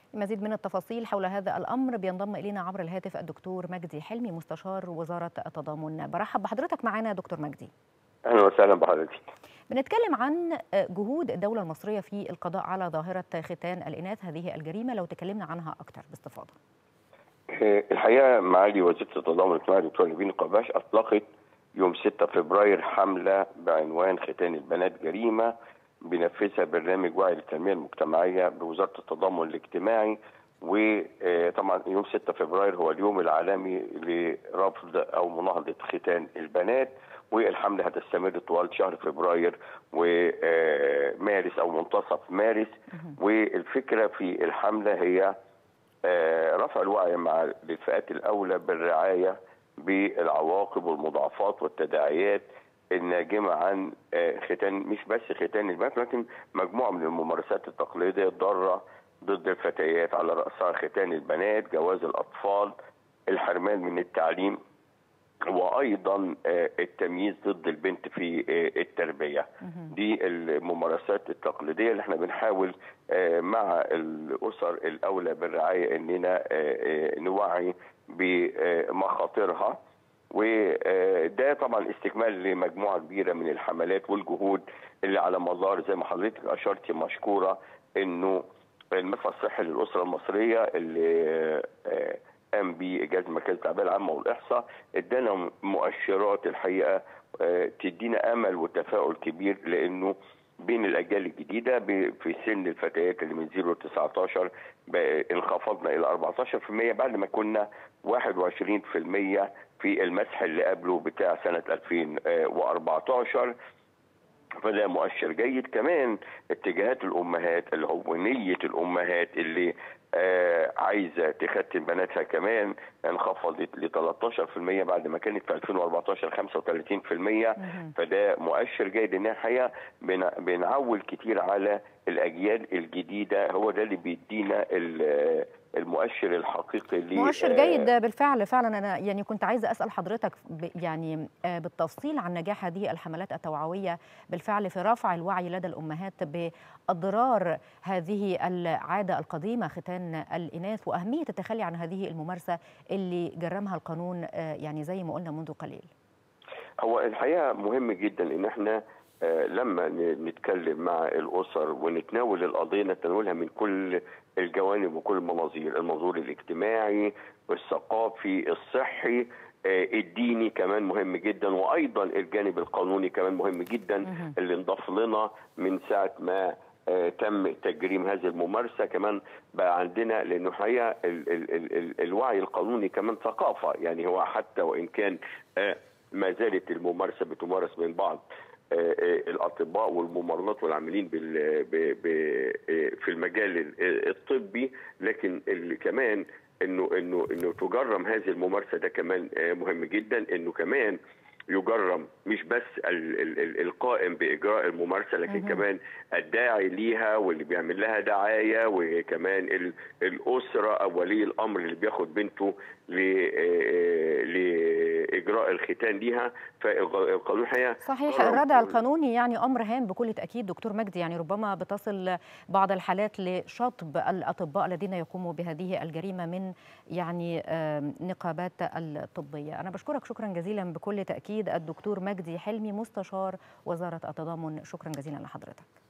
لمزيد من التفاصيل حول هذا الامر بينضم الينا عبر الهاتف الدكتور مجدي حلمي مستشار وزاره التضامن برحب بحضرتك معانا دكتور مجدي اهلا وسهلا بحضرتك بنتكلم عن جهود الدوله المصريه في القضاء على ظاهره ختان الاناث هذه الجريمه لو تكلمنا عنها اكثر باستفاضه الحقيقه معالي وزيره التضامن الاجتماعي الدكتور نبيل قباش اطلقت يوم 6 فبراير حمله بعنوان ختان البنات جريمه بينفذها برنامج وعي للتنميه المجتمعيه بوزاره التضامن الاجتماعي وطبعا يوم 6 فبراير هو اليوم العالمي لرفض او مناهضه ختان البنات والحمله هتستمر طوال شهر فبراير ومارس او منتصف مارس والفكره في الحمله هي رفع الوعي مع الفئات الاولى بالرعايه بالعواقب والمضاعفات والتداعيات الناجمه عن ختان مش بس ختان البنات لكن مجموعه من الممارسات التقليديه الضاره ضد الفتيات على راسها ختان البنات، جواز الاطفال، الحرمان من التعليم وايضا التمييز ضد البنت في التربيه. دي الممارسات التقليديه اللي احنا بنحاول مع الاسر الاولى بالرعايه اننا نوعي بمخاطرها وده طبعا استكمال لمجموعه كبيره من الحملات والجهود اللي على مدار زي ما حضرتك اشرتي مشكوره انه المرفأ الصحي للاسره المصريه اللي قام به اجازه مركز التعبئه العامه والاحصاء ادانا مؤشرات الحقيقه تدينا امل وتفاؤل كبير لانه بين الاجيال الجديده في سن الفتيات اللي من 0 ل 19 انخفضنا الى 14% بعد ما كنا 21% في المسح اللي قبله بتاع سنه 2014 فده مؤشر جيد كمان اتجاهات الامهات اللي هو نيه الامهات اللي آه عايزه تختم بناتها كمان انخفضت ل 13% بعد ما كانت في 2014 35% فده مؤشر جيد ان الحقيقه بنعول كتير على الاجيال الجديده هو ده اللي بيدينا المؤشر الحقيقي ل مؤشر جيد بالفعل فعلا انا يعني كنت عايزه اسال حضرتك يعني بالتفصيل عن نجاح هذه الحملات التوعويه بالفعل في رفع الوعي لدى الامهات باضرار هذه العاده القديمه ختان الاناث واهميه التخلي عن هذه الممارسه اللي جرمها القانون يعني زي ما قلنا منذ قليل. هو الحقيقه مهم جدا ان احنا لما نتكلم مع الاسر ونتناول القضيه نتناولها من كل الجوانب وكل المناظير المنظور الاجتماعي الثقافي الصحي الديني كمان مهم جدا وايضا الجانب القانوني كمان مهم جدا اللي انضاف لنا من ساعه ما تم تجريم هذه الممارسه كمان بقى عندنا لانه الحقيقه ال ال ال ال الوعي القانوني كمان ثقافه يعني هو حتى وان كان ما زالت الممارسه بتمارس من بعض الاطباء والممرضات والعاملين في المجال الطبي لكن اللي كمان انه انه انه تجرم هذه الممارسه ده كمان مهم جدا انه كمان يجرم مش بس ال ال ال القائم باجراء الممارسه لكن كمان الداعي ليها واللي بيعمل لها دعايه وكمان ال الاسره او ولي الامر اللي بياخد بنته لاجراء الختان ليها فالقانون الحقيقه صحيح الردع القانوني يعني امر هام بكل تاكيد دكتور مجدي يعني ربما بتصل بعض الحالات لشطب الاطباء الذين يقوموا بهذه الجريمه من يعني نقابات الطبيه انا بشكرك شكرا جزيلا بكل تاكيد الدكتور مجدي حلمي مستشار وزاره التضامن شكرا جزيلا لحضرتك